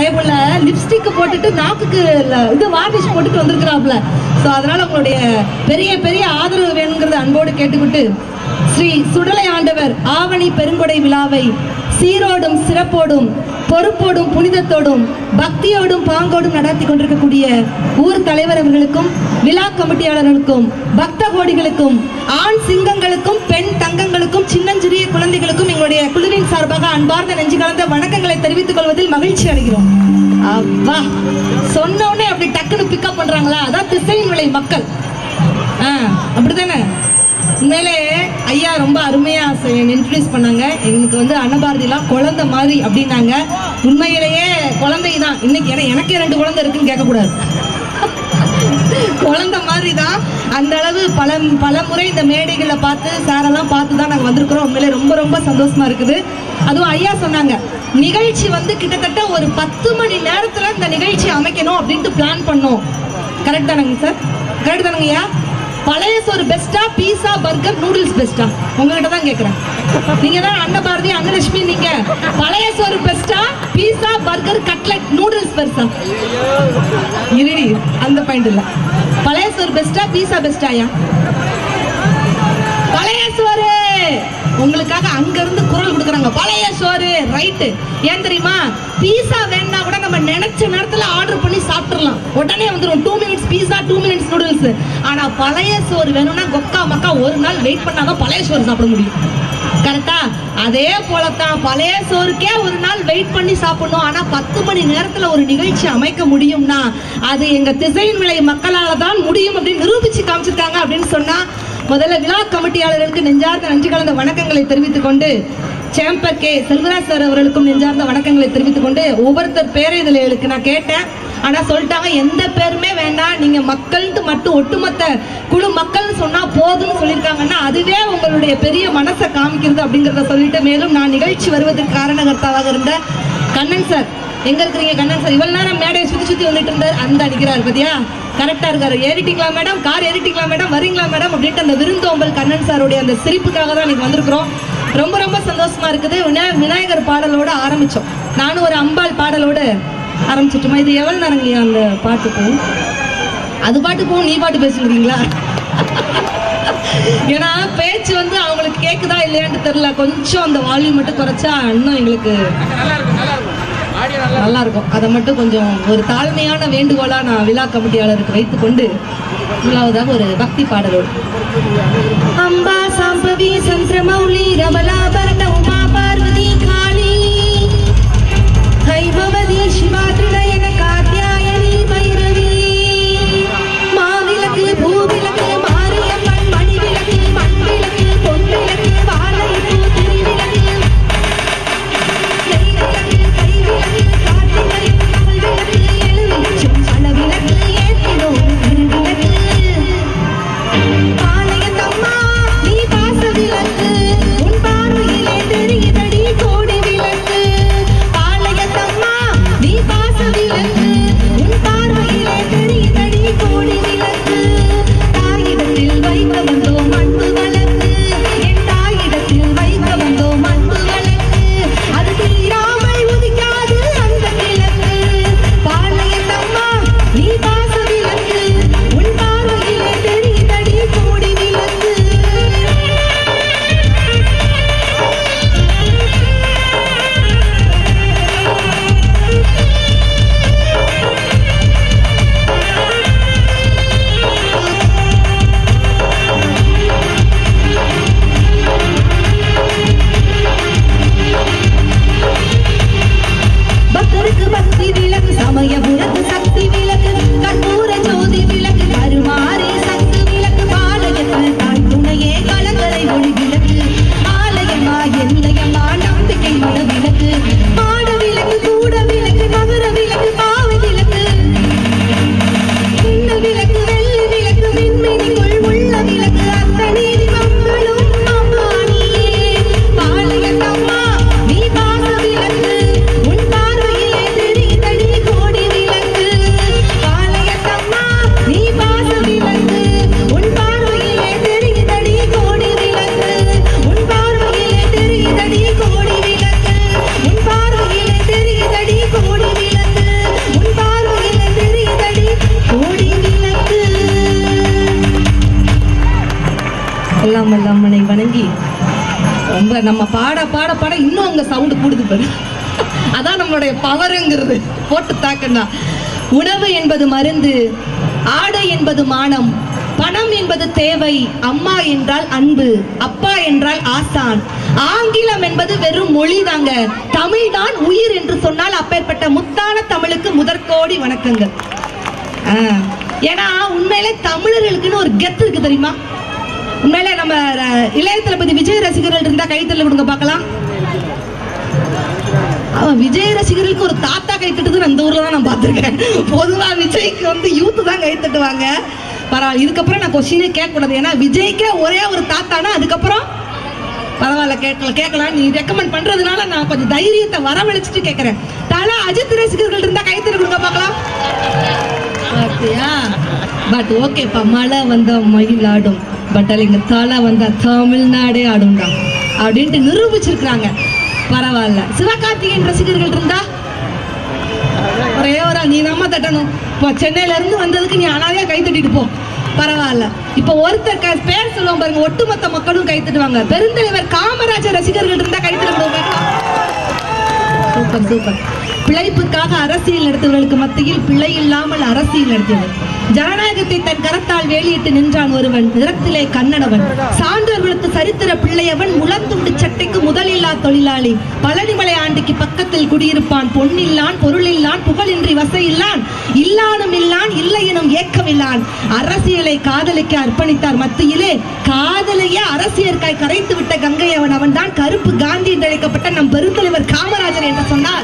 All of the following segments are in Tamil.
பயமுள்ள லிப்ஸ்டிக் போட்டுட்டு நாக்குக்கு ல- இது வார்னிஷ் போட்டுட்டு வந்திருக்கிறாப்ல ஸோ அதனால உங்களுடைய பெரிய பெரிய ஆதரவு வேணுங்கிறத அன்போடு கேட்டுக்கிட்டு ஸ்ரீ சுடலை ஆண்டவர் ஆவணி பெருங்கொடை விழாவை சீரோடும் சிறப்போடும் பொறுப்போடும் புனிதத்தோடும் பக்தியோடும் பாங்கோடும் நடத்தி கொண்டிருக்கக்கூடிய ஊர் தலைவர் அவர்களுக்கும் விழா கமிட்டியாளர்களுக்கும் பக்த கோடிகளுக்கும் ஆண் சிங்கங்களுக்கும் பெண் தங்கங்களுக்கும் சின்னஞ்சிறிய குழந்தைகளுக்கும் எங்களுடைய குழுவின் சார்பாக அன்பார்ந்த நெஞ்சு கலந்த வணக்கங்களை தெரிவித்துக் கொள்வதில் மகிழ்ச்சி அடைகிறோம் அப்பா சொன்ன உடனே அப்படி டக்குன்னு பிக்கப் பண்றாங்களா அதான் திசையின் விளை மக்கள் ஆ அப்படிதானே உண்மையிலே ஐயா ரொம்ப அருமையா இன்ட்ரடியூஸ் பண்ணாங்க எனக்கு வந்து அன்னபாரதிலாம் குழந்தை மாதிரி அப்படின்னாங்க உண்மையிலேயே குழந்தை தான் இன்னைக்கு ஏன்னா எனக்கே ரெண்டு குழந்தை இருக்குன்னு கேட்கக்கூடாது குழந்தை மாதிரி தான் அந்த அளவு பல பல முறை இந்த மேடைகளை பார்த்து சாரெல்லாம் பார்த்து தான் நாங்கள் வந்திருக்கிறோம் உண்மையிலே ரொம்ப ரொம்ப சந்தோஷமா இருக்குது அதுவும் ஐயா சொன்னாங்க நிகழ்ச்சி வந்து கிட்டத்தட்ட ஒரு பத்து மணி நேரத்துல இந்த நிகழ்ச்சி அமைக்கணும் அப்படின்ட்டு பிளான் பண்ணோம் கரெக்ட் தானங்க சார் கரெக்ட் தானங்க ஐயா பழைய சோறு பெஸ்டா பீஸா பர்கர் நூடுல்ஸ் பெஸ்டா உங்ககிட்ட தான் கேட்குறேன் நீங்க தான் அன்னபாரதி அன்னலட்சுமி நீங்க பழைய சோறு பெஸ்டா பீஸா பர்கர் கட்லெட் நூடுல்ஸ் பெருசா இருடி அந்த பாயிண்ட் இல்ல பழைய சோறு பெஸ்டா பீஸா பெஸ்டாயா பழைய சோறு உங்களுக்காக அங்க இருந்து குரல் கொடுக்குறாங்க பழைய சோறு ரைட்டு ஏன் தெரியுமா பீஸா வேணா கூட நம்ம நினைச்ச நேரத்துல ஆர்டர் பண்ணி சாப்பிட்டுறலாம் உடனே வந்துரும் two minutes pizza two minutes noodles ஆனா பழைய சோறு வேணும்னா கொக்கா மக்கா ஒரு நாள் வெயிட் பண்ணாதான் பழைய சோறு சாப்பிட முடியும் கரெக்டா அதே போலத்தான் பழைய சோறுக்கே ஒரு நாள் வெயிட் பண்ணி சாப்பிடணும் ஆனா பத்து மணி நேரத்துல ஒரு நிகழ்ச்சி அமைக்க முடியும்னா அது எங்க திசையின் விலை மக்களால தான் முடியும் அப்படின்னு நிரூபிச்சு காமிச்சிருக்காங்க அப்படின்னு சொன்னா முதல்ல விழா கமிட்டியாளர்களுக்கு நெஞ்சார்ந்த நன்றி கலந்த வணக்கங்களை தெரிவித்துக் கொண்டு சேம்பர் கே செல்வராஜ் சார் அவர்களுக்கும் நெஞ்சார்ந்த வணக்கங்களை தெரிவித்துக் கொண்டு ஒவ்வொருத்தர் பேரை இதுல எனக்கு நான் கேட்டேன் ஆனா சொல்லிட்டாங்க எந்த பேருமே வேண்டாம் நீங்க மக்கள்ட்டு மட்டும் ஒட்டுமொத்த குழு மக்கள்னு சொன்னா போதும்னு சொல்லியிருக்காங்கன்னா அதுவே உங்களுடைய பெரிய மனசை காமிக்கிறது அப்படிங்கறத சொல்லிட்டு மேலும் நான் நிகழ்ச்சி வருவதற்கு காரணகர்த்தாவாக இருந்த கண்ணன் சார் எங்க இருக்கிறீங்க கண்ணன் சார் இவ்வளவு நேரம் மேடையை சுத்தி சுத்தி வந்துட்டு இருந்தார் அந்த அடிக்கிறாரு பாத்தியா கரெக்டா இருக்காரு ஏறிட்டீங்களா மேடம் கார் ஏறிட்டீங்களா மேடம் வரீங்களா மேடம் அப்படின்ட்டு அந்த விருந்தோம்பல் கண்ணன் சாருடைய அந்த சிரிப்புக்காக தான் இன்னைக்கு வந்திருக்கிறோம் ரொம்ப ரொம்ப சந்தோஷமா இருக்குது விநாய- விநாயகர் பாடலோட ஆரம்பிச்சோம் நானும் ஒரு அம்பாள் பாடலோட ஆரம்பிச்சிட்டோமா இது எவ்வளவு நேரங்க அந்த பாட்டு போகும் அது பாட்டு போகும் நீ பாட்டு பேசுறீங்களா ஏன்னா பேச்சு வந்து அவங்களுக்கு கேக்குதா இல்லையான்னு தெரியல கொஞ்சம் அந்த வால்யூம் மட்டும் குறைச்சா இன்னும் எங்களுக்கு நல்லா இருக்கும் அதை மட்டும் கொஞ்சம் ஒரு தாழ்மையான வேண்டுகோளா நான் விழா கமிட்டியாளருக்கு வைத்துக்கொண்டு முதலாவதாக ஒரு பக்தி பாடலோடு அம்பா சாம்பவி சந்திரமௌலி ரமலாபரண உமா பார்வதி காளி ஹைபவதி சிவா திருநயன காத்யாயனி பைரவி மாவிளக்கு பூவிளக்கு மாரியம்மன் மணிவிளக்கு மண்விளக்கு பொன்விளக்கு வாழைப்பூ திருவிளக்கு நெய்விளக்கு கைவிளக்கு கார்த்திகை பகல்விளக்கு எழுவிளக்கும் பலவிளக்கு ஏற்றினோம் திருவிளக்கு பாளையத்தம்மா, நீ பாச விளக்கு. உன் பார்வையிலே தெரியுதடி கோடி விளக்கு. பாளையத்தம்மா, நீ பாச நம்ம பாட பாட பாட இன்னும் அங்க சவுண்டு கூடுது பாரு அதான் நம்மளுடைய பவருங்கிறது போட்டு தாக்கண்டா உணவு என்பது மருந்து ஆடை என்பது மானம் பணம் என்பது தேவை அம்மா என்றால் அன்பு அப்பா என்றால் ஆசான் ஆங்கிலம் என்பது வெறும் மொழி தாங்க தமிழ் தான் உயிர் என்று சொன்னால் அப்பேற்பட்ட முத்தான தமிழுக்கு முதற்கோடி வணக்கங்கள் ஆ, ஏன்னா உண்மையிலே தமிழர்களுக்குன்னு ஒரு கெத்து இருக்கு தெரியுமா உண்மையிலே நம்ம அஹ், இளைய தளபதி விஜய் ரசிகர்கள் இருந்தா கைத்தறி கொடுங்க பார்க்கலாம் அவன் விஜய் ரசிகர்களுக்கு ஒரு தாத்தா கை தட்டுறது அந்த ஊர்ல தான் நான் பார்த்திருக்கேன் பொதுவா விஜய்க்கு வந்து யூத் தான் கை தட்டுவாங்க பரவாயில்ல இதுக்கப்புறம் நான் கொஸ்டினே கேட்க கூடாது ஏன்னா விஜய்க்கே ஒரே ஒரு தாத்தானா அதுக்கப்புறம் பரவாயில்ல கேட்கல கேட்கலாம் நீ ரெக்கமெண்ட் பண்றதுனால நான் கொஞ்சம் தைரியத்தை வரவழைச்சிட்டு கேட்கறேன் தல அஜித் ரசிகர்கள் இருந்தா கை தட்டு கொடுங்க பார்க்கலாம் பார்த்தியா பட் ஓகேப்பா மழை வந்தா மயில் ஆடும் பட் இங்க தலை வந்தா தமிழ்நாடே ஆடும்டா அப்படின்ட்டு நிரூபிச்சிருக்கிறாங்க பரவாயில்ல சிவகார்த்திகேயன் ரசிகர்கள் இருந்தா ஒரே ஒரு ஆள் நீ நம்ம தட்டணும் இப்போ சென்னையில இருந்து வந்ததுக்கு நீ அனாதையா கை தட்டிட்டு போ பரவாயில்ல இப்போ ஒருத்தர் க- பேர் சொல்லுவோம் பாருங்க ஒட்டுமொத்த மக்களும் கை தட்டுவாங்க பெருந்தலைவர் காமராஜர் ரசிகர்கள் இருந்தா கை தட்டுவாங்க சூப்பர் சூப்பர் பிழைப்புக்காக அரசியல் நடத்துவர்களுக்கு மத்தியில் பிழை இல்லாமல் அரசியல் நடத்தியவர் ஜனநாயகத்தை தன் கரத்தால் வேலியிட்டு நின்றான் ஒருவன் நிறத்திலே கண்ணனவன் சான்றோர் விழுத்து சரித்திர பிள்ளையவன் முழந்துண்டு சட்டைக்கு முதலில்லா தொழிலாளி பழனிமலை ஆண்டிக்கு பக்கத்தில் குடியிருப்பான் பொன்னில்லான் பொருளில்லான் புகழின்றி வசையில்லான் இல்லானும் இல்லான் இல்லை எனும் ஏக்கமில்லான் அரசியலை காதலிக்க அர்ப்பணித்தார் மத்தியிலே காதலையே அரசியற்காய் கரைத்து விட்ட கங்கை அவன் அவன்தான் கருப்பு காந்தி என்று அழைக்கப்பட்ட நம் பெருந்தலைவர் காமராஜர் என்று சொன்னார்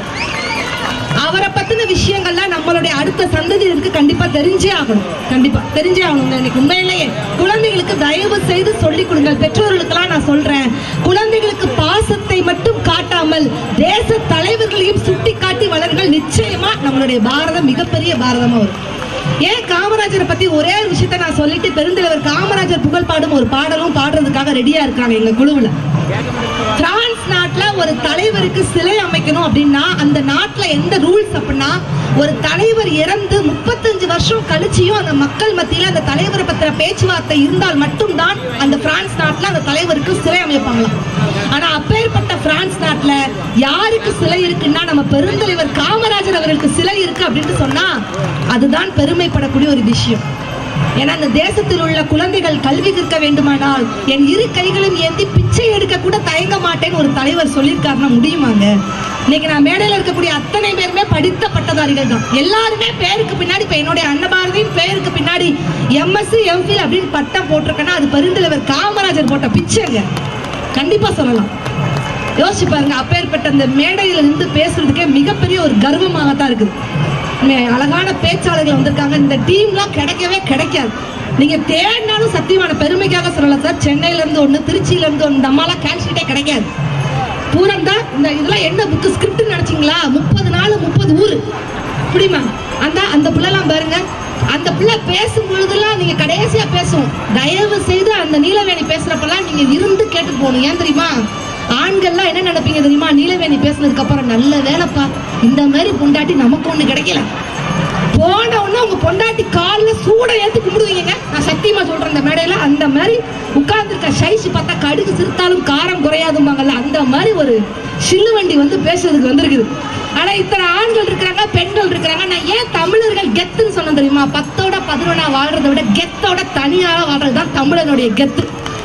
அவரை பத்தின விஷயங்கள்லாம் நம்மளுடைய அடுத்த சந்ததியினருக்கு கண்டிப்பா தெரிஞ்சே ஆகணும் கண்டிப்பா தெரிஞ்சே ஆகணும் எனக்கு உண்மையிலேயே குழந்தைகளுக்கு தயவு செய்து சொல்லிக் கொடுங்கள் பெற்றோர்களுக்கெல்லாம் நான் சொல்றேன் குழந்தைகளுக்கு பாசத்தை மட்டும் காட்டாமல் தேச தலைவர்களையும் சுட்டி காட்டி வளர்கள் நிச்சயமா நம்மளுடைய பாரதம் மிகப்பெரிய பாரதமா வரும் ஏன் காமராஜரை பத்தி ஒரே ஒரு விஷயத்த நான் சொல்லிட்டு பெருந்தலைவர் காமராஜர் புகழ் பாடும் ஒரு பாடலும் பாடுறதுக்காக ரெடியா இருக்காங்க எங்க குழுவுல பிரான்ஸ் நாட்டுல ஒரு தலைவருக்கு சிலை அமைக்கணும் அப்படின்னா அந்த நாட்டுல எந்த ரூல்ஸ் அப்படின்னா ஒரு தலைவர் இறந்து முப்பத்தஞ்சு வருஷம் கழிச்சியும் அந்த மக்கள் மத்தியில அந்த தலைவரை பத்தின பேச்சுவார்த்தை இருந்தால் மட்டும்தான் அந்த பிரான்ஸ் நாட்டுல அந்த தலைவருக்கு சிலை அமைப்பாங்களாம் ஆனா அப்பேற்பட்ட பிரான்ஸ் நாட்டுல யாருக்கு சிலை இருக்குன்னா நம்ம பெருந்தலைவர் காமராஜர் அவர்களுக்கு சிலை இருக்கு அப்படின்னு சொன்னா அதுதான் பெருமைப்படக்கூடிய ஒரு விஷயம் ஏன்னா அந்த தேசத்தில் உள்ள குழந்தைகள் கல்வி கற்க வேண்டுமானால் என் இரு கைகளும் ஏந்தி பிச்சை எடுக்க கூட தயங்க மாட்டேன்னு ஒரு தலைவர் சொல்லியிருக்காருன்னா முடியுமாங்க இன்னைக்கு நான் மேடையில் இருக்கக்கூடிய அத்தனை பேருமே படித்த பட்டதாரிகள் தான் எல்லாருமே பேருக்கு பின்னாடி இப்ப என்னுடைய அன்னபாரதியின் பேருக்கு பின்னாடி எம்எஸ்சி எம்ஃபில் அப்படின்னு பட்டம் போட்டிருக்கேன்னா அது பெருந்தலைவர் காமராஜர் போட்ட பிச்சைங்க கண்டிப்பா சொல்லலாம் யோசிச்சு பாருங்க அப்பேற்பட்ட அந்த மேடையில இருந்து பேசுறதுக்கே மிகப்பெரிய ஒரு கர்வமாக தான் இருக்குது உண்மையா, அழகான பேச்சாளர்கள் வந்திருக்காங்க இந்த டீம்லாம் கிடைக்கவே கிடைக்காது நீங்க தேடினாலும் சத்தியமான பெருமைக்காக சொல்லல சார் சென்னையில இருந்து ஒண்ணு திருச்சியில இருந்து ஒண்ணு இந்த அம்மாலாம் கேல்ஷீட்டே கிடைக்காது பூரம் தான் இந்த இதெல்லாம் என்ன புக்கு ஸ்கிரிப்ட் நினைச்சீங்களா முப்பது நாள் முப்பது ஊர் புரியுமா அந்த அந்த பிள்ளைலாம் பாருங்க அந்த பிள்ளை பேசும் பொழுதெல்லாம் நீங்க கடைசியா பேசும் தயவு செய்து அந்த நீலவேணி பேசுறப்பெல்லாம் நீங்க இருந்து கேட்டு போகணும் ஏன் தெரியுமா ஆண்கள்லாம் என்ன நினைப்பீங்க தெரியுமா நீலவேணி பேசுனதுக்கு அப்புறம் நல்ல வேலைப்பா இந்த மாதிரி பொண்டாட்டி நமக்கு ஒண்ணு கிடைக்கல போன உடனே உங்க பொண்டாட்டி கால்ல சூட ஏத்து கும்பிடுவீங்க நான் சத்தியமா சொல்றேன் இந்த மேடையில அந்த மாதிரி உட்கார்ந்துருக்க சைஸ் பார்த்தா கடுகு சிறுத்தாலும் காரம் குறையாதும்பாங்கல்ல அந்த மாதிரி ஒரு சில்லு வண்டி வந்து பேசுறதுக்கு வந்திருக்குது ஆனா இத்தனை ஆண்கள் இருக்கிறாங்க பெண்கள் இருக்கிறாங்க நான் ஏன் தமிழர்கள் கெத்துன்னு சொன்னேன் தெரியுமா பத்தோட பதினொன்னா வாழ்றதை விட கெத்தோட தனியாக வாழ்றது தான் தமிழனுடைய கெத்து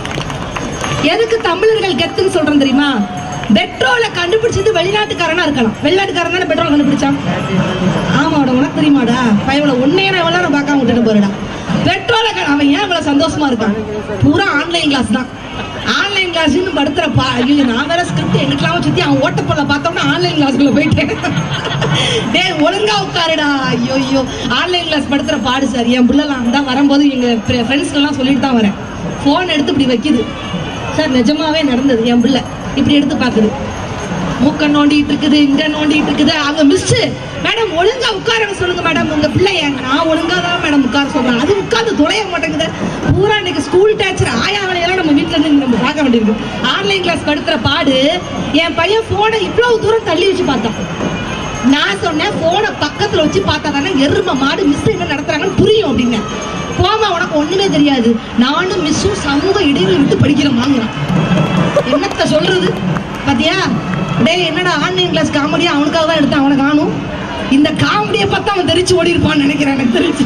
எதுக்கு தமிழர்கள் கெத்துன்னு சொல்றேன் தெரியுமா பெட்ரோலை கண்டுபிடிச்சது வெளிநாட்டுக்காரனா இருக்கலாம் வெளிநாட்டுக்காரன் தானே பெட்ரோல் கண்டுபிடிச்சான் ஆமாடா உனக்கு தெரியுமாடா பையனை ஒன்னே எவ்வளோ நான் பார்க்காம விட்டுட்டு போறடா பெட்ரோலை க- அவன் ஏன் இவ்வளவு சந்தோஷமா இருக்கான் பூரா ஆன்லைன் கிளாஸ் தான் ஆன்லைன் கிளாஸ்னு படுத்துற பா ஐயோ நான் வேற ஸ்கிரிப்ட் எங்கிட்டலாம் சுத்தி அவன் ஓட்டப்பொருளை பார்த்தோம்னா ஆன்லைன் கிளாஸ்க்குள்ள போயிட்டேன் டேய் ஒழுங்கா உட்காருடா ஐயோ ஐயோ ஆன்லைன் கிளாஸ் படுத்துற பாடு சார் என் பிள்ளைலாம் தான் வரும்போது எங்க ஃப்ரெண்ட்ஸ்க்கெல்லாம் சொல்லிட்டு தான் வரேன் ஃபோன் எடுத்து இப்படி வைக்குது சார் நிஜமாவே நடந்தது என் பிள்ளை இப்படி எடுத்து பாக்குது மூக்க நோண்டிட்டு இருக்குது இங்க நோண்டிட்டு இருக்குது அங்க மிஸ் மேடம் ஒழுங்கா உட்கார சொல்லுங்க மேடம் உங்க பிள்ளைய நான் ஒழுங்கா தான் மேடம் உட்கார சொல்றேன் அது உட்கார்ந்து தொலைய மாட்டேங்குது பூரா இன்னைக்கு ஸ்கூல் டீச்சர் ஆயா வேலையெல்லாம் நம்ம வீட்ல இருந்து நம்ம பார்க்க வேண்டியிருக்கு ஆன்லைன் கிளாஸ் படுத்துற பாடு என் பையன் போனை இவ்வளவு தூரம் தள்ளி வச்சு பார்த்தான் நான் சொன்னேன் போனை பக்கத்துல வச்சு பார்த்தா தானே எரும மாடு மிஸ் என்ன நடத்துறாங்கன்னு புரியும் அப்படின்னு போமா உனக்கு ஒண்ணுமே ஒண்ணுமே தெரியாது நானும் மிஸ்ஸும் சமூக இடைவெளி விட்டு படிக்கிறோம் வாங்குறான் என்னத்த சொல்றது பாத்தியா டேய் என்னடா ஆன்லைன் கிளாஸ் காமெடியா அவனுக்காக தான் எடுத்தான் அவனை காணும் இந்த காமெடியை பார்த்தா அவன் தெரிச்சு ஓடி இருப்பான்னு நினைக்கிறேன் எனக்கு தெரிஞ்சு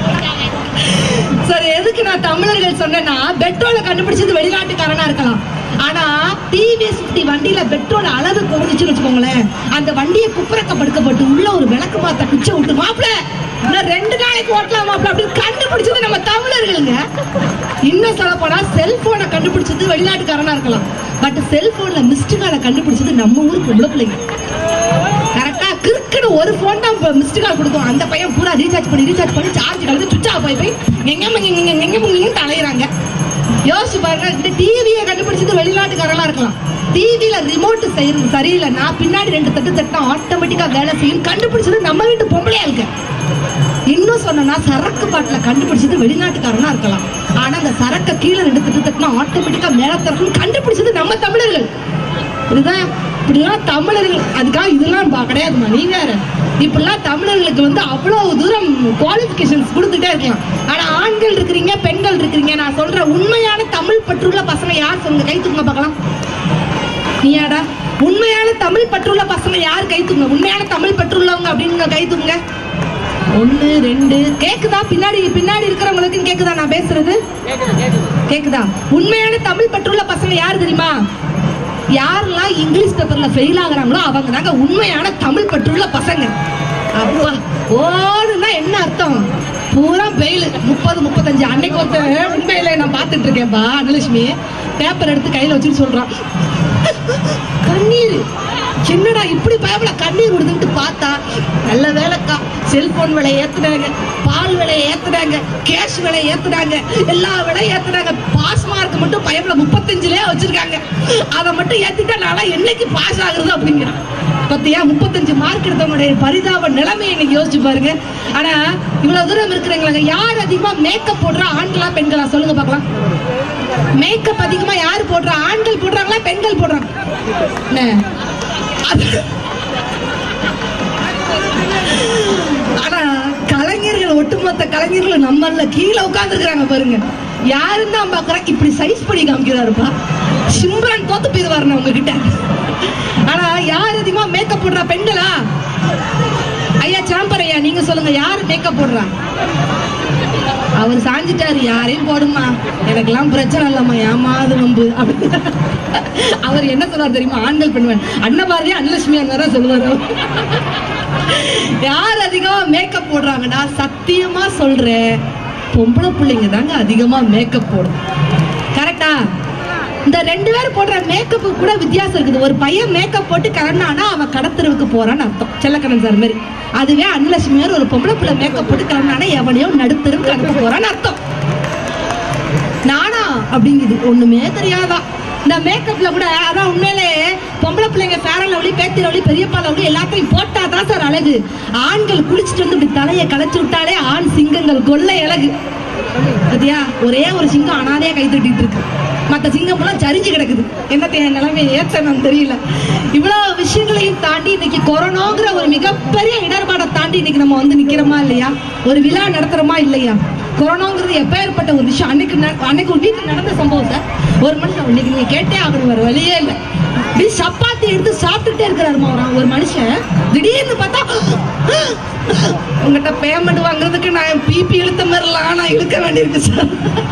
சரி எதுக்கு நான் தமிழர்கள் சொன்னேன்னா பெட்ரோலை கண்டுபிடிச்சது வெளிநாட்டுக்காரனா இருக்கலாம் ஆனா டிவிஎஸ் பிப்டி வண்டியில பெட்ரோல் அளவு குறைஞ்சுன்னு வச்சுக்கோங்களேன் அந்த வண்டியை குப்புறக்க படுக்கப்பட்டு உள்ள ஒரு விளக்கு மாத்த குச்ச விட்டு மாப்பிள இன்னும் ரெண்டு நாளைக்கு ஓட்டலாம் மாப்பிள அப்படின்னு கண்டுபிடிச்சது நம்ம தமிழர்களுங்க இன்னும் சொல்ல போனா செல்போனை கண்டுபிடிச்சது வெளிநாட்டுக்காரனா இருக்கலாம் பட் செல்போன்ல மிஸ்டு காலை கண்டுபிடிச்சது நம்ம ஊர் பொம்பளை பிள்ளைங்க கரெக்டா கிறுக்குன்னு ஒரு ஃபோன் தான் மிஸ்டு கால் கொடுக்கும் அந்த பையன் பூரா ரீசார்ஜ் பண்ணி ரீசார்ஜ் பண்ணி சார்ஜ் கலந்து சுவிட்ச் ஆஃப் போய் போய் எங்க எங்க எங்க எங்க தலையிறாங்க யோசிச்சு பாருங்க இந்த டிவியை கண்டுபிடிச்சது வெளிநாட்டுக்காரெல்லாம் இருக்கலாம் டிவில ரிமோட் செய்யறது சரியில்லைன்னா பின்னாடி ரெண்டு தட்டு தட்டினா ஆட்டோமேட்டிக்கா வேலை செய்யும் கண்டுபிடிச்சது நம்ம வீட்டு பொம்பளையா இருக்கு இன்னும் சொன்னா சரக்கு பாட்டில கண்டுபிடிச்சது வெளிநாட்டுக்காரனா இருக்கலாம் ஆனா அந்த சரக்க கீழே ரெண்டு தட்டு தட்டினா ஆட்டோமேட்டிக்கா மேல திறக்கும் கண்டுபிடிச்சது நம்ம தமிழர்கள் இதுதான் இப்படிலாம் தமிழர்கள் அதுக்காக இதெல்லாம் பா- கிடையாதும்மா நீ வேற இப்படிலாம் தமிழர்களுக்கு வந்து அவ்வளவு தூரம் குவாலிஃபிகேஷன்ஸ் கொடுத்துட்டே இருக்கலாம் ஆனா ஆண்கள் இருக்கிறீங்க பெண்கள் இருக்கிறீங்க நான் சொல்ற உண்மையான தமிழ் பற்றுள்ள பசங்க யார் சொல்லுங்க கை தூக்குங்க பார்க்கலாம் நீயாடா உண்மையான தமிழ் பற்றுள்ள பசங்க யார் கை தூக்குங்க உண்மையான தமிழ் பற்றுள்ளவங்க அப்படின்னு கை தூக்குங்க ஒண்ணு ரெண்டு கேக்குதா பின்னாடி பின்னாடி இருக்கிறவங்களுக்கு கேக்குதா நான் பேசுறது கேக்குதா உண்மையான தமிழ் பற்றுள்ள பசங்க யார் தெரியுமா யாரெல்லாம் இங்கிலீஷ் பேப்பர்ல ஃபெயில் ஆகுறாங்களோ அவங்க தாங்க உண்மையான தமிழ் பற்றுள்ள பசங்க அப்பா ஓடுனா என்ன அர்த்தம் பூரா பெயில் முப்பது முப்பத்தஞ்சு அன்னைக்கு ஒருத்தன் உண்மையில நான் பார்த்துட்டு இருக்கேன்ப்பா அனலட்சுமி பேப்பர் எடுத்து கையில வச்சுட்டு சொல்றான் கண்ணீர் என்னடா இப்படி பயப்பட கண்ணீர் விடுதுன்ட்டு பார்த்தா நல்ல வேலைக்கா செல்போன் விலை ஏத்துனாங்க பால் விலை ஏத்துனாங்க கேஷ் விலை ஏத்துனாங்க எல்லா விலை ஏத்துனாங்க பாஸ் மார்க் மட்டும் பயப்பட முப்பத்தஞ்சுலயே வச்சிருக்காங்க அதை மட்டும் ஏத்திட்டா நான் என்னைக்கு பாஸ் ஆகுறது அப்படிங்கிறான் பத்தியா முப்பத்தஞ்சு மார்க் எடுத்தவங்களுடைய பரிதாப நிலைமையை இன்னைக்கு யோசிச்சு பாருங்க ஆனா இவ்வளவு தூரம் இருக்கிறவங்க யார் அதிகமா மேக்கப் போடுறா ஆண்களா பெண்களா சொல்லுங்க பார்க்கலாம் மேக்கப் அதிகமா யார் போடுறா ஆண்கள் போடுறாங்களா பெண்கள் போடுறாங்க என்ன? அது- ஆனா கலைஞர்கள் ஒட்டுமொத்த கலைஞர்கள் நம்மள கீழே உட்கார்ந்துருக்காங்க பாருங்க யாருன்னு தான் பாக்குறேன் இப்படி சைஸ் பண்ணி காமிக்கிறாருப்பா சிம்ரன் தோத்து போயிருவாரு நான் உங்ககிட்ட ஆனா யார் அதிகமா மேக்கப் போடுறா பெண்களா ஐயா சாம்பர் ஐயா நீங்க சொல்லுங்க யார் மேக்கப் போடுறா அவர் சாஞ்சிட்டாரு யாரையும் போடுமா எனக்கெல்லாம் பிரச்சனை இல்லம்மா ஏமாது வம்பு அப்படி அவர் என்ன சொல்றாரு தெரியுமா ஆண்கள் பெண்கள் அண்ணன் பாரதியா அன்னலட்சுமி அண்ணன் சொல்லுவாரு யார் அதிகமா மேக்கப் போடுறாங்கன்னா சத்தியமா சொல்றேன் பொம்பளை பிள்ளைங்க தாங்க அதிகமா மேக்கப் போடும் கரெக்டா இந்த ரெண்டு பேர் போடுற மேக்கப்பு கூட வித்தியாசம் இருக்குது ஒரு பையன் மேக்கப் போட்டு கிளம்பினானா அவன் கடத்தருவுக்கு போறான்னு அர்த்தம் செல்லக்கண்ணன் சார் மாதிரி அதுவே அன்னலட்சுமி மாதிரி ஒரு பொம்பளை பிள்ளை மேக்கப் போட்டு கிளம்பினானா எவனையோ நடுத்தருவுக்கு கடத்த போறான்னு அர்த்தம் நானா அப்படிங்குது ஒண்ணுமே தெரியாதா இந்த மேக்கப்ல கூட அதான் உண்மையிலே பொம்பளை பிள்ளைங்க ஃபேரன் லவ்லி பேத்தி லவ்லி பெரியப்பா லவ்லி எல்லாத்தையும் போட்டா தான் சார் அழகு ஆண்கள் குளிச்சுட்டு வந்து இப்படி தலையை களைச்சு விட்டாலே ஆண் சிங்கங்கள் கொள்ளை அழகு பாத்தியா ஒரே ஒரு சிங்கம் அனாதையா கை தட்டிட்டு இருக்கு மத்த சிங்கம் எல்லாம் சரிஞ்சு கிடக்குது என்ன என் நிலைமை ஏற்றணும் தெரியல இவ்வளவு விஷயங்களையும் தாண்டி இன்னைக்கு கொரோனாங்கிற ஒரு மிகப்பெரிய இடர்பாடை தாண்டி இன்னைக்கு நம்ம வந்து நிக்கிறோமா இல்லையா ஒரு விழா நடத்துறோமா இல்லையா கொரோனாங்கிறது எப்பேற்பட்ட ஒரு விஷயம் அன்னைக்கு ந- அன்னைக்கு ஒரு வீட்டுல நடந்த சம்பவத்தை ஒரு மனுஷன் இன்னைக்கு நீங்க கேட்டே ஆகணும் வேற வழியே இல்லை இப்படி சப்பாத்தி எடுத்து சாப்பிட்டுட்டே இருக்கிறாருமா ஒரு ஒரு மனுஷன் திடீர்னு பார்த்தா உங்ககிட்ட பேமெண்ட் வாங்குறதுக்கு நான் பிபி இழுத்த மாதிரிலாம் நான் இழுக்க வேண்டியிருக்கு sir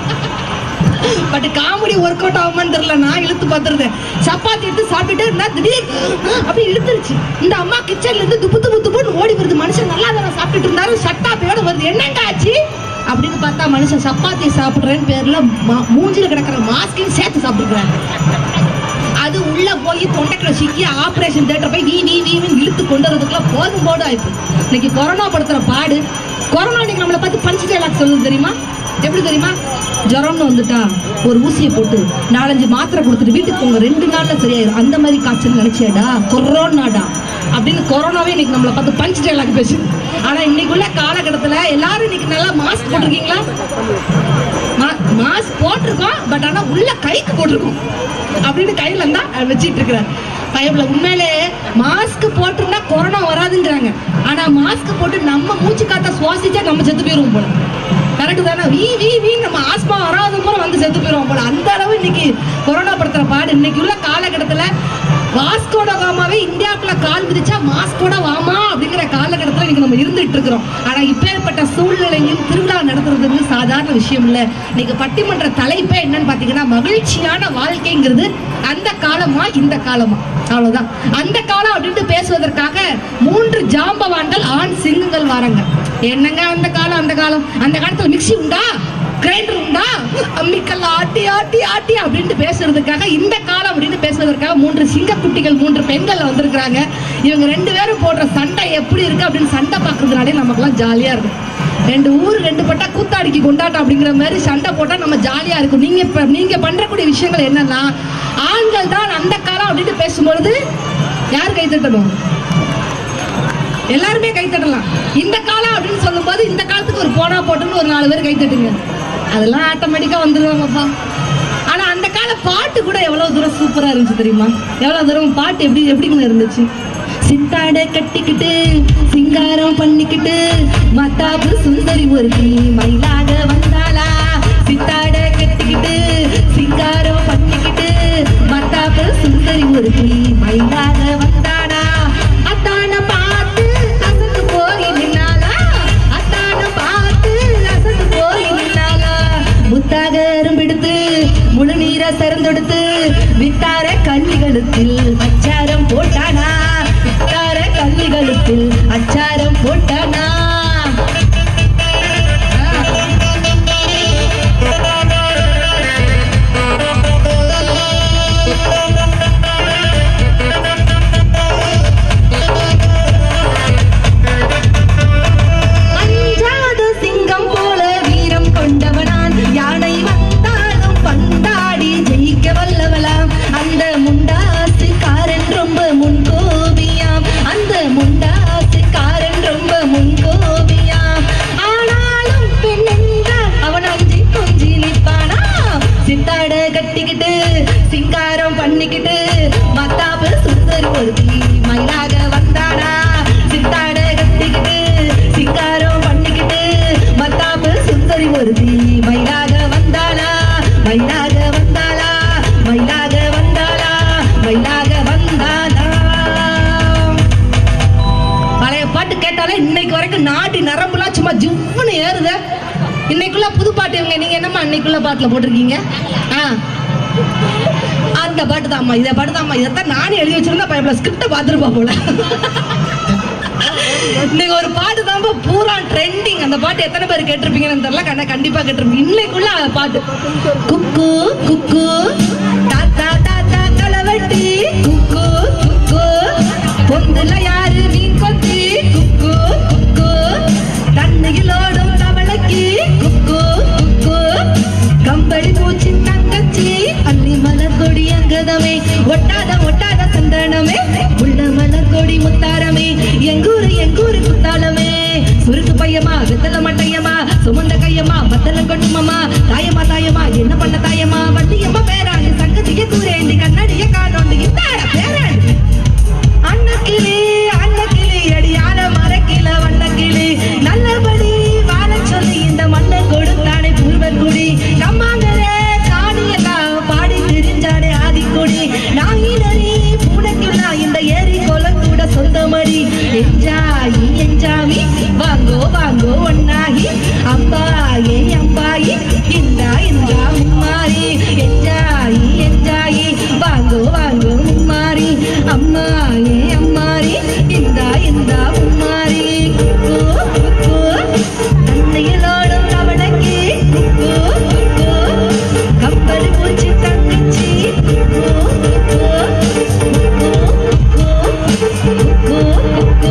but comedy work out ஆகுமான்னு தெரியல நான் இழுத்து பார்த்துருந்தேன் சப்பாத்தி எடுத்து சாப்பிட்டுட்டே இருந்தா திடீர் அப்படி இழுத்துருச்சு இந்த அம்மா கிச்சன்ல இருந்து துப்பு துப்பு துப்புன்னு ஓடி வருது மனுஷன் நல்லா தானே சாப்பிட்டுட்டு இருந்தாரு சட்டாப்பையோட வருது என்னங்க ஆச்சு அப்படின்னு பார்த்தா மனுஷன் சப்பாத்தி சாப்பிடுறேன்னு பேர்ல மா- மூஞ்சில கிடக்கிற மாஸ்கையும் சேர்த்து சாப்பிட்டுக்கிறாங்க அது உள்ள போய் தொண்டைக்குள்ள சிக்கி ஆபரேஷன் தேட்டர் போய் நீ நீ நீ இழுத்து கொண்டு வரதுக்குள்ள போதும் போடு ஆயிப்போம் இன்னைக்கு கொரோனா படுத்துற பாடு கொரோனா இன்னைக்கு நம்மளை பார்த்து பஞ்சு டைலாக் சொல்லுது தெரியுமா எப்படி தெரியுமா ஜுரம்னு வந்துட்டா ஒரு ஊசியை போட்டு நாலஞ்சு மாத்திரை கொடுத்துட்டு வீட்டுக்கு போங்க ரெண்டு நாள்ல சரியாயிரும் அந்த மாதிரி காய்ச்சல் நினைச்சியாடா கொரோனாடா அப்படின்னு கொரோனாவே இன்னைக்கு நம்மளை பார்த்து பஞ்சு டைலாக் பேசுது ஆனா இன்னைக்கு உள்ள காலகட்டத்துல எல்லாரும் இன்னைக்கு நல்லா மாஸ்க் போட்டிருக்கீங்களா மாஸ்க் போட்டிருக்கோம் பட் ஆனா உள்ள கைக்கு போட்டிருக்கோம் அப்படின்னு கையில இருந்தா வச்சிட்டு இருக்கிறார் பயப்புல உண்மையிலே மாஸ்க் போட்டிருந்தா கொரோனா வராதுங்கிறாங்க ஆனா மாஸ்க் போட்டு நம்ம மூச்சு காத்த சுவாசிச்சா நம்ம செத்து போயிருவோம் போல கரெக்ட் தானே வீ வீ வீ நம்ம ஆஸ்மா வராத பூரா வந்து செத்து போயிடுவோம் போல அந்த அளவு இன்னைக்கு கொரோனா படுத்துற பாடு இன்னைக்கு உள்ள காலகட்டத்துல வாஸ்கோட வாமாவே இந்தியாவுக்குள்ள கால் விதிச்சா மாஸ்கோட வாமா அப்படிங்கிற காலகட்டத்துல இன்னைக்கு நம்ம இருந்துட்டு இருக்கிறோம் ஆனா இப்பேற்பட்ட சூழ்நிலையில் திருவிழா நடத்துறது வந்து சாதாரண விஷயம் இல்ல இன்னைக்கு பட்டிமன்ற தலைப்பே என்னன்னு பாத்தீங்கன்னா மகிழ்ச்சியான வாழ்க்கைங்கிறது அந்த காலமா இந்த காலமா அவ்வளவுதான் அந்த காலம் அப்படின்ட்டு பேசுவதற்காக மூன்று ஜாம்பவான்கள் ஆண் சிங்கங்கள் வராங்க என்னங்க அந்த காலம் அந்த காலம் அந்த காலத்துல மிக்ஸி உண்டா கிரைண்டர் உண்டா அம்மிக்கல் ஆட்டி ஆட்டி ஆட்டி அப்படின்ட்டு பேசுறதுக்காக இந்த காலம் அப்படின்னு பேசுறதுக்காக மூன்று சிங்கக்குட்டிகள் மூன்று பெண்கள் வந்திருக்கிறாங்க இவங்க ரெண்டு பேரும் போடுற சண்டை எப்படி இருக்கு அப்படின்னு சண்டை பார்க்கறதுனாலே நமக்குலாம் ஜாலியா இருக்கும் ரெண்டு ஊர் ரெண்டு பட்டா கூத்தாடிக்கு கொண்டாட்டம் அப்படிங்கிற மாதிரி சண்டை போட்டா நம்ம ஜாலியா இருக்கும் நீங்க இப்ப நீங்க பண்றக்கூடிய விஷயங்கள் என்னன்னா ஆண்கள் தான் அந்த காலம் அப்படின்னு பேசும்பொழுது யார் கை தட்டணும் எல்லாருமே கை தட்டலாம் இந்த காலம் அப்படின்னு சொல்லும்போது இந்த காலத்துக்கு ஒரு போனா போட்டுன்னு ஒரு நாலு பேர் கை தட்டுங்க அதெல்லாம் ஆட்டோமேட்டிக்கா வந்துருவாங்கப்பா ஆனா அந்த கால பாட்டு கூட எவ்வளவு தூரம் சூப்பரா இருந்துச்சு தெரியுமா எவ்வளவு தூரம் பாட்டு எப்படி எப்படிங்க இருந்துச்சு சித்தாட கட்டிக்கிட்டு சிங்காரம் பண்ணிக்கிட்டு மத்தாப்பு சுந்தரி ஒருத்தி மயிலாக வந்தாளா சித்தாட கட்டிக்கிட்டு சிங்காரம் பண்ணிக்கிட்டு மத்தாப்பு சுந்தரி ஒருத்தி மயிலாக வந்தாளா அத்தான பார்த்து அசந்து போய் நின்னாளா அத்தான பார்த்து அசந்து போய் நின்னாளா முத்தாக எறும்பெடுத்து முழு நீரை சரந்தெடுத்து வித்தார கன்னிகளுத்தில் அச்சாரம் போட்டானா வித்தார கன்னிகளுத்தில் அச்சாரம் போட்டானா அஞ்சாத சிங்கம் போல வீரம் கொண்டவனான் யானை வந்தாலும் பந்தாடி ஜெயிக்க வல்லவளாம் அந்த முண்டாசுக்காரன் ரொம்ப முன்கோபியாம் அந்த முண்டாசுக்காரன் ரொம்ப முன்கோபியாம் ஆனாலும் பெண் என்றால் அவன் அஞ்சி கொஞ்சி நிற்பானா சித்தாட கட்டிக்கிட்டு சிங்காரம் பண்ணிக்கிட்டு மத்தாப்பு சுந்தரி ஒருத்தி மயிலாக வந்தானா சித்தாட கட்டிக்கிட்டு சிங்காரம் பண்ணிக்கிட்டு மத்தாப்பு சுந்தரி ஒருத்தி மயிலாக வந்தாளா மயிலாக வந்தாளா மயிலாக வந்தாளா மயிலாக வந்தாளா பழைய பாட்டு கேட்டாலே இன்னைக்கு வரைக்கும் நாடி நரம்புலாம் சும்மா ஜிவ்வுன்னு ஏறுத இன்னைக்குள்ள புது பாட்டு இவங்க நீங்க என்னம்மா அன்னைக்குள்ள பாட்டுல போட்டிருக்கீங்க ஆ அந்த பாட்டு தான்மா இதை பாட்டு தான்மா இதைத்தான் நானே எழுதி வச்சிருந்தா பயப்பட ஸ்கிரிப்ட பார்த்துருப்பா போல இன்னைக்கு ஒரு பாட்டு தான் பூரா ட்ரெண்டிங் அந்த பாட்டு எத்தனை பேர் கேட்டிருப்பீங்கன்னு தெரியல கண்ணா கண்டிப்பா கேட்டிருப்பீங்க இன்னைக்குள்ள பாட்டு குக்கு குக்கு தாத்தா தாத்தா களவட்டி குக்கு குக்கு பொந்துல யாரு மீன் கொத்தி குக்கு குக்கு தண்ணியில் ஓடும் தவளைக்கு குக்கு குக்கு கம்பளி பூச்சி தங்கச்சி அள்ளி மலர் கொடி அங்கதமே ஒட்டாத ஒட்டாத சந்தனமே உள்ள மலர் கொடி முத்தாரமே எங்கூரு எங்கூரு குத்தாலமே சுருக்கு பையமா வெத்தல மட்டையம்மா சுமந்த கையம்மா பத்தல கொட்டுமம்மா தாயம்மா தாயம்மா என்ன பண்ண தாயம்மா வண்டியம்மா பேராண்டு சங்கதிய கூரேண்டி கண்ணடிய காணோண்டு இந்த பேராண்டு அன்னக்கிளி அன்னக்கிளி அடியான மரக்கிள வண்ணக்கிளி நல்லபடி வாழ சொல்லி இந்த மண்ணை கொடுத்தானே பூர்வக்குடி கம்மாங்கரே காணியெல்லாம் பாடி திரிஞ்சானே ஆதிக்குடி நாயினரி பூனைக்குள்ளா இந்த ஏரி குளம் கூட சொந்தமடி எஞ்சாயி எஞ்சாமி வாங்கோ வாங்கோ ஒன்னாகி அம்பாயே அம்பாயி இந்தா இந்தா மும்மாரி எஞ்சாயி எஞ்சாயி வாங்கோ வாங்கோ மும்மாரி அம்மாயே அம்மாரி இந்தா இந்தா மும்மாரி குக்கு குக்கு அன்னையிலோடும் கவலைக்கு குக்கு குக்கு கப்பல் பூச்சி தங்கச்சி குக்கு குக்கு குக்கு குக்கு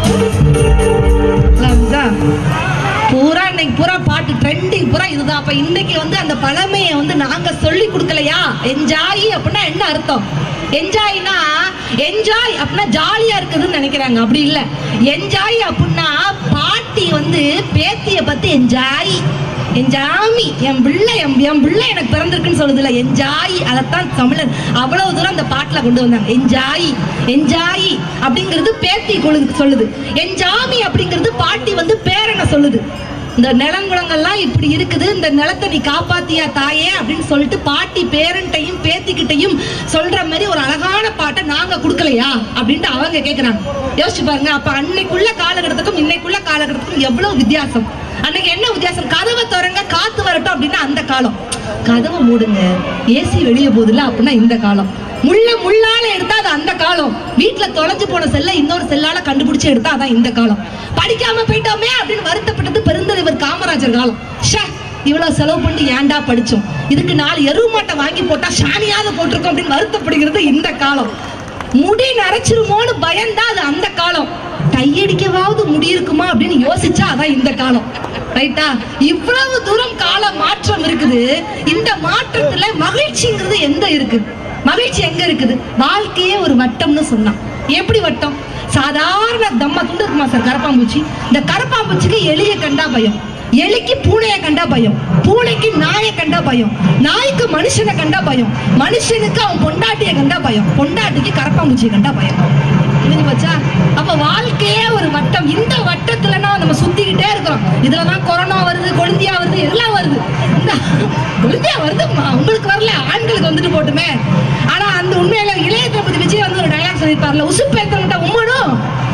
லம்சா. பூரா இன்னைக்கு பூரா பாட்டு ட்ரெண்டிங் பூரா இதுதான் அப்ப இன்னைக்கு வந்து அந்த பழமையை வந்து நாங்க சொல்லி கொடுக்கலையா என்ஜாய் அப்படின்னா என்ன அர்த்தம் என்ஜாய்னா என்ஜாய் அப்படின்னா ஜாலியா இருக்குதுன்னு நினைக்கிறாங்க அப்படி இல்ல என்ஜாய் அப்படின்னா பாட்டி வந்து பேத்திய பத்தி என்ஜாய் என்ஜாமி என் பிள்ளை என் என் பிள்ளை எனக்கு பிறந்திருக்குன்னு சொல்லுதுல என்ஜாய் அதைத்தான் தமிழர் அவ்வளவு தூரம் அந்த பாட்டுல கொண்டு வந்தாங்க என்ஜாய் என்ஜாய் அப்படிங்கிறது பேத்தி கொழுது சொல்லுது என்ஜாமி அப்படிங்கிறது பாட்டி வந்து பேரனை சொல்லுது இந்த நிலங்குளங்கள்லாம் இப்படி இருக்குது இந்த நிலத்தை நீ காப்பாத்தியா தாயே அப்படின்னு சொல்லிட்டு பாட்டி பேரண்ட்டையும் பேத்திக்கிட்டையும் சொல்ற மாதிரி ஒரு அழகான பாட்டை நாங்க கொடுக்கலையா அப்படின்ட்டு அவங்க கேக்குறாங்க யோசிச்சு பாருங்க அப்ப அன்னைக்குள்ள காலகட்டத்துக்கும் இன்னைக்குள்ள காலகட்டத்துக்கும் எவ்வளவு வித்தியாசம் அன்னைக்கு என்ன வித்தியாசம் கதவை திறங்க காத்து வரட்டும் அப்படின்னா அந்த காலம் கதவை மூடுங்க ஏசி வெளியே போகுதுல்ல அப்படின்னா இந்த காலம் முள்ள முள்ளால எடுத்தா அது அந்த காலம் வீட்டுல தொலைஞ்சு போன செல்ல இன்னொரு செல்லால கண்டுபிடிச்சு எடுத்தா அதான் இந்த காலம் படிக்காம போயிட்டோமே அப்படின்னு வருத்தப்பட்டது பெருந்தலைவர் காமராஜர் காலம் ஷே இவ்வளவு செலவு பண்ணி ஏன்டா படிச்சோம் இதுக்கு நாலு எருவு மாட்டை வாங்கி போட்டா சாணியாவது போட்டிருக்கோம் அப்படின்னு வருத்தப்படுகிறது இந்த காலம் முடி நரைச்சிருமோன்னு பயந்தா அது அந்த காலம் கையடிக்கவாவது முடி இருக்குமா அப்படின்னு யோசிச்சா அதான் இந்த காலம் ரைட்டா இவ்வளவு தூரம் கால மாற்றம் இருக்குது இந்த மாற்றத்துல மகிழ்ச்சிங்கிறது எந்த இருக்கு மகிழ்ச்சி எங்க இருக்குது வாழ்க்கையே ஒரு வட்டம்னு சொன்னான் எப்படி வட்டம் சாதாரண தம்மா துண்டு இருக்குமா சார் கரப்பாம்பூச்சி இந்த கரப்பாம்பூச்சிக்கு எலிய கண்டா பயம் எலிக்கு பூனையை கண்டா பயம் பூனைக்கு நாயை கண்டா பயம் நாய்க்கு மனுஷனை கண்டா பயம் மனுஷனுக்கு அவன் பொண்டாட்டியை கண்டா பயம் பொண்டாட்டிக்கு கரப்பாம்பூச்சியை கண்டா பயம் புரிஞ்சு போச்சா அப்ப வாழ்க்கையே ஒரு வட்டம் இந்த வட்டத்துல நம்ம சுத்திக்கிட்டே இருக்கோம் இதுலதான் கொரோனா வருது கொழுந்தியா வருது எல்லாம் வருது இந்த கொழுந்தியா வருதும்மா உங்களுக்கு வரல ஆண்களுக்கு வந்துட்டு போட்டுமே ஆனா அந்த உண்மையில இளைய தளபதி விஜய் வந்து ஒரு டயலாக் சொல்லியிருப்பார்ல உசுப்பேத்தவங்கிட்ட உம்மனும்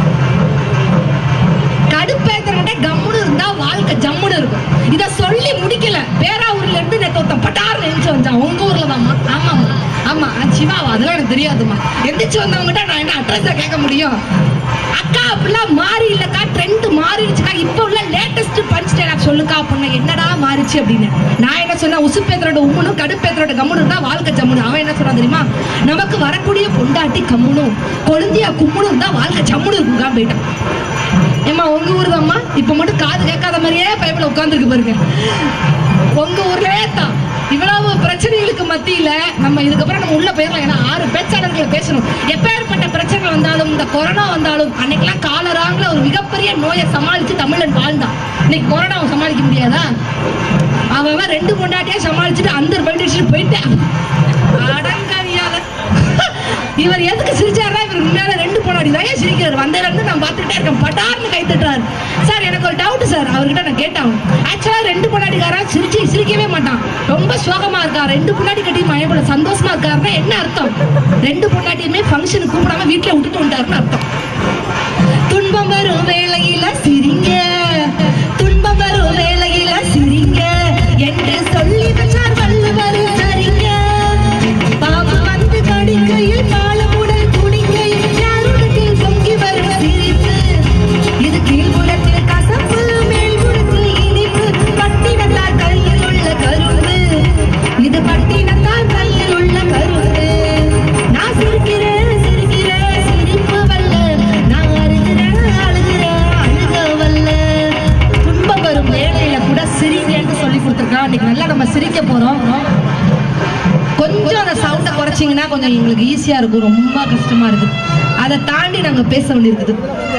கடுப்பேத்தவங்கிட்ட கம்முன்னு இருந்தா வாழ்க்கை ஜம்முன்னு இருக்கும் இத சொல்லி முடிக்கல பேராவூர்ல இருந்து நேத்து ஒருத்தன் பட்டார்னு எழுந்து வந்தான் உங்க ஊர்ல தான்மா ஆமாமா ஆமா சிவாவா அதெல்லாம் எனக்கு தெரியாதுமா எந்திரிச்சு வந்தவங்ககிட்ட நான் என்ன அட்ரஸ் கேட்க முடியும் அக்கா அப்படிலாம் மாறி இல்லக்கா ட்ரெண்ட் மாறிடுச்சுக்கா இப்போ உள்ள லேட்டஸ்ட் பஞ்ச் டைலாக் சொல்லுக்கா அப்படின்னா என்னடா மாறிச்சு அப்படின்னு நான் என்ன சொன்னேன் உசுப்பேத்தரோட உம்முனும் கடுப்பேத்தரோட கம்முனு இருந்தா வாழ்க்கை ஜம்முனு அவன் என்ன சொன்னான் தெரியுமா நமக்கு வரக்கூடிய பொண்டாட்டி கம்முனும் கொழுந்தியா கும்முனும் இருந்தா வாழ்க்கை ஜம்முனு இருக்குங்க போயிட்டான் ஏமா உங்க ஊர் தான்மா இப்ப மட்டும் காது கேட்காத மாதிரியே பைபிள் உட்காந்துருக்கு பாருங்க உங்க ஊர்லயே தான் இவ்வளவு பிரச்சனைகளுக்கு மத்தியில நம்ம இதுக்கப்புறம் நம்ம உள்ள போயிடலாம் ஏன்னா ஆறு பேச்சாளர்களை பேசணும் எப்பேற்பட்ட பிரச்சனை வந்தாலும் இந்த கொரோனா வந்தாலும் அன்னைக்கெல்லாம் காலராங்கில் ஒரு மிகப்பெரிய நோயை சமாளிச்சு தமிழன் வாழ்ந்தான் இன்னைக்கு கொரோனாவை சமாளிக்க முடியாதா அவன் அவன் ரெண்டு பொண்டாட்டியே சமாளிச்சுட்டு அந்த பண்ணிட்டு போயிட்டேன் அடங்காவியால இவர் எதுக்கு சிரிச்சாருன்னா இவர் உண்மையால ரெண்டு பொண்டாடி தான் ஏன் சிரிக்கிறார் வந்ததுல இருந்து நான் பார்த்துட்டே இருக்கேன் பட்டார்னு கை தட்டுறாரு சார் எனக்கு ஒரு டவுட் சார் அவர்கிட்ட நான் கேட்டேன் ஆக்சுவலா ரெண்டு பொண்டாடிக்காரா சிரிச்சு சிரிக்கவே மாட்டான் ரொம்ப சோகமா இருக்கா ரெண்டு பொண்டாடி கட்டி மழைப்பட சந்தோஷமா இருக்காருன்னா என்ன அர்த்தம் ரெண்டு பொண்டாட்டியுமே ஃபங்க்ஷன் கூப்பிடாம வீட்டுல விட்டுட்டு வந்துட்டாருன்னு அர்த்தம் துன்பம் வரும் வேளையில சிரிங்க துன்பம் வரும் வேளையில சிரிங்க என்று சொல்லி வச்சார் வள்ளுவர் சரிங்க பாவம் வந்து கடிக்கையில் காலமுடல் குடிக்கையில் யாருடத்தில் பொங்கி வரும் சிரிப்பு இது கீழ்புறத்தில் கசப்பு மேல்புறத்தில் இனிப்பு பட்டினத்தார் கையில் உள்ள கரும்பு இது பட்டினத்தார் கையில் உள்ள கரும்பு நான் சிரிக்கிறேன் சிரிக்கிறேன் சிரிப்பு வல்ல நான் அழுகிறேன் அழுகிறேன் அழுக வல்ல துன்பம் வரும் வேலையில கூட சிரிங்கன்னு சொல்லி கொடுத்துருக்கான் இன்னைக்கு நல்லா நம்ம சிரிக்க போறோம் கொஞ்சம் அந்த சவுண்டை குறைச்சிங்கன்னா கொஞ்சம் எங்களுக்கு ஈஸியா இருக்கும் ரொம்ப கஷ்டமா இருக்கு அதை தாண்டி நாங்க பேச வேண்டியிருக்குது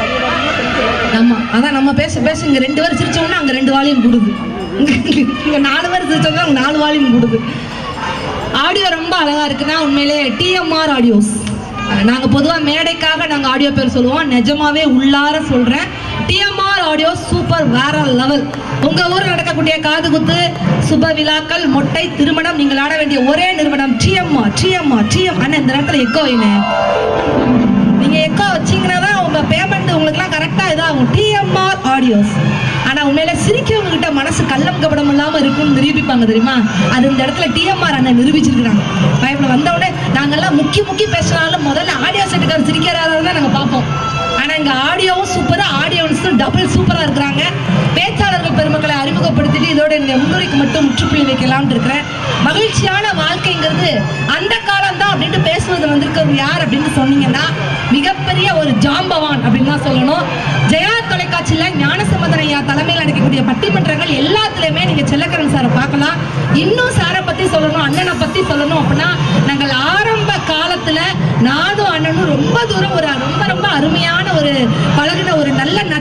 ஆமா அதான் நம்ம பேச பேச இங்க ரெண்டு பேர் சிரிச்சோம்னா அங்க ரெண்டு வாலியும் கூடுது இங்க நாலு பேர் சிரிச்சோம்னா அங்க நாலு வாலியும் கூடுது ஆடியோ ரொம்ப அழகா இருக்குன்னா உண்மையிலே டிஎம்ஆர் ஆடியோஸ் நாங்க பொதுவா மேடைக்காக நாங்க ஆடியோ பேர் சொல்லுவோம் நிஜமாவே உள்ளார சொல்றேன் டிஎம்ஆர் ஆடியோ சூப்பர் வேற லெவல் உங்க ஊர்ல நடக்கக்கூடிய காது குத்து சுப விழாக்கள் மொட்டை திருமணம் நீங்கள் ஆட வேண்டிய ஒரே நிறுவனம் டிஎம்ஆர் டிஎம்ஆர் டிஎம் அண்ணா இந்த நேரத்துல எக்கோ என்ன நீங்க எக்கோ வச்சீங்கன்னா தான் உங்க பேமெண்ட் உங்களுக்குலாம் கரெக்டா இதாகும் டிஎம்ஆர் ஆடியோஸ் ஆனா உண்மையில சிரிக்கிறவங்க கிட்ட மனசு கள்ளம் கபடம் இல்லாம இருக்கும்னு நிரூபிப்பாங்க தெரியுமா அது இந்த இடத்துல டிஎம்ஆர் அண்ணன் நிரூபிச்சிருக்காங்க பயப்பட வந்த உடனே நாங்கெல்லாம் முக்கி முக்கி பேசினாலும் முதல்ல ஆடியோ செட்டுக்காரர் சிரிக்கிறாரா தான் நாங்க பார்ப்போம் ஆனா இங்க ஆடியோவும் சூப்பரா ஆடியோன்ஸும் டபுள் சூப்பரா இருக்கிறாங்க பேச்சாளர்கள் பெருமக்களை அறிமுகப்படுத்திட்டு இதோட இந்த முன்னுரைக்கு மட்டும் முற்றுப்புள்ளி வைக்கலாம்னு இருக்கிறேன் மகிழ்ச்சியான வாழ்க்கைங்கிறது அந்த காலம் தான் அப்படின்ட்டு பேசுவது வந்திருக்கிறது யார் அப்படின்னு சொன்னீங்கன்னா மிகப்பெரிய ஒரு ஜாம்பவான் அப்படின்னு தான் சொல்லணும் ஜெயா தொலைக்காட்சியில ஞானசம்பந்தன் ஐயா தலைமையில் நடக்கக்கூடிய பட்டிமன்றங்கள் எல்லாத்துலயுமே நீங்க செல்லக்கரன் சாரை பார்க்கலாம் இன்னும் சாரை பத்தி சொல்லணும் அண்ணனை பத்தி சொல்லணும் அப்படின்னா நாங்கள் ஆரம்ப காலத்துல நானும் அண்ணனும் ரொம்ப தூரம் ஒரு ரொம்ப ரொம்ப அருமையான ஒரு பழகின ஒரு நல்ல நட்பு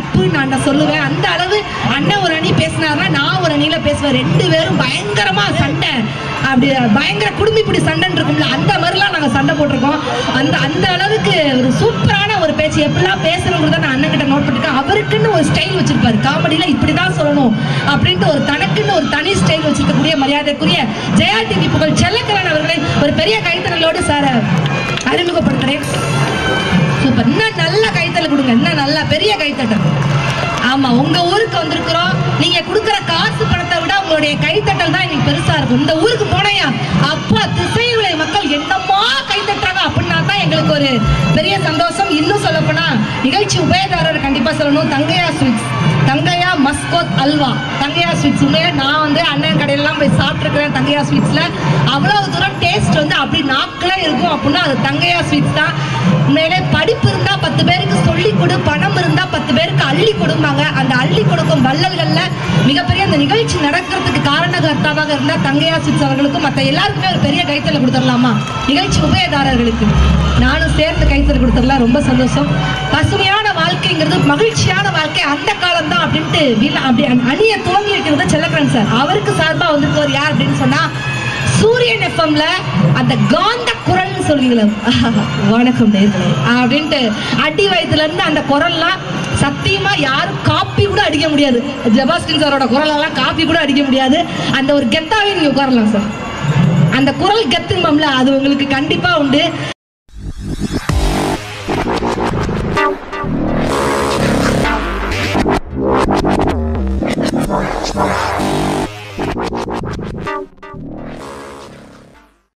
நட்பு நான் சொல்லுவேன் அந்த அளவு அண்ணன் ஒரு அணி பேசினாருன்னா நான் ஒரு அணியில பேசுவேன் ரெண்டு பேரும் பயங்கரமா சண்டை அப்படி பயங்கர குடும்பிப்பிடி சண்டைன்னு இருக்கும்ல அந்த மாதிரிலாம் நாங்க சண்டை போட்டிருக்கோம் அந்த அந்த அளவுக்கு ஒரு சூப்பரான ஒரு பேச்சு எப்படிலாம் பேசணுங்கிறத நான் அண்ணன் கிட்ட நோட் பண்ணிருக்கேன் அவருக்குன்னு ஒரு ஸ்டைல் வச்சிருப்பாரு காமெடியில இப்படிதான் சொல்லணும் அப்படின்ட்டு ஒரு தனக்குன்னு ஒரு தனி ஸ்டைல் வச்சிருக்கக்கூடிய மரியாதைக்குரிய ஜெயா டிவி புகழ் செல்லக்கரன் அவர்களை ஒரு பெரிய கைத்தறலோடு சார அறிமுகப்படுத்துறேன் சூப்பர் இன்னும் நல்ல கைத்தல் கொடுங்க இன்னும் நல்ல பெரிய கைத்தட்டல் ஆமா உங்க ஊருக்கு வந்திருக்கிறோம் நீங்க கொடுக்குற காசு பணத்தை விட உங்களுடைய கைத்தட்டல் தான் இன்னைக்கு பெருசா இருக்கும் இந்த ஊருக்கு போனையா அப்பா திசையுலை மக்கள் என்னமா கைத்தட்டுறாங்க அப்படின்னா தான் எங்களுக்கு ஒரு பெரிய சந்தோஷம் இன்னும் சொல்ல போனா நிகழ்ச்சி உபயதாரர் கண்டிப்பா சொல்லணும் தங்கையா ஸ்வீட்ஸ் தங்கையா மஸ்கோத் அல்வா தங்கையா ஸ்வீட்ஸ் உண்மையா நான் வந்து அண்ணன் கடையிலலாம் போய் சாப்பிட்ருக்கிறேன் தங்கையா ஸ்வீட்ஸ்ல அவ்வளவு தூரம் டேஸ்ட் வந்து அப்படி நாக்கில் இருக்கும் அப்படின்னா அது தங்கையா ஸ்வீட்ஸ் தான் உண்மையிலே படிப்பு இருந்தா பத்து பேருக்கு சொல்லி கொடு பணம் இருந்தா பத்து பேருக்கு அள்ளி கொடுப்பாங்க அந்த அள்ளி கொடுக்கும் வள்ளல்கள்ல மிகப்பெரிய அந்த நிகழ்ச்சி நடக்கிறதுக்கு காரணகர்த்தாவாக இருந்தா தங்கையா ஸ்வீட்ஸ் அவர்களுக்கும் மற்ற எல்லாருக்குமே ஒரு பெரிய கைத்தல கொடுத்துடலாமா நிகழ்ச்சி உபயதாரர்களுக்கு நானும் சேர்ந்து கைத்தல் கொடுத்துடலாம் ரொம்ப சந்தோஷம் பசுமையான வாழ்க்கைங்கிறது மகிழ்ச்சியான வாழ்க்கை அந்த காலம் தான் அப்படின்ட்டு வீண- அப்படி அணி- அணியை துவங்கி வைக்கிறது செல்லக்கரன் சார் அவருக்கு சார்பா வந்திருக்கவர் யார் அப்படின்னு சொன்னா சூரியன் எஃப்எம்ல அந்த காந்த குரல்னு சொல்லுவீங்களே வணக்கம் நேர்களே அப்படின்ட்டு அடி வயதுல இருந்து அந்த குரல்லாம் சத்தியமா யாரும் காப்பி கூட அடிக்க முடியாது ஜபாஸ்டின் சாரோட குரலெல்லாம் காப்பி கூட அடிக்க முடியாது அந்த ஒரு கெத்தாவே நீங்க உட்காரலாம் சார் அந்த குரல் கெத்துங்கம்ல அது உங்களுக்கு கண்டிப்பா உண்டு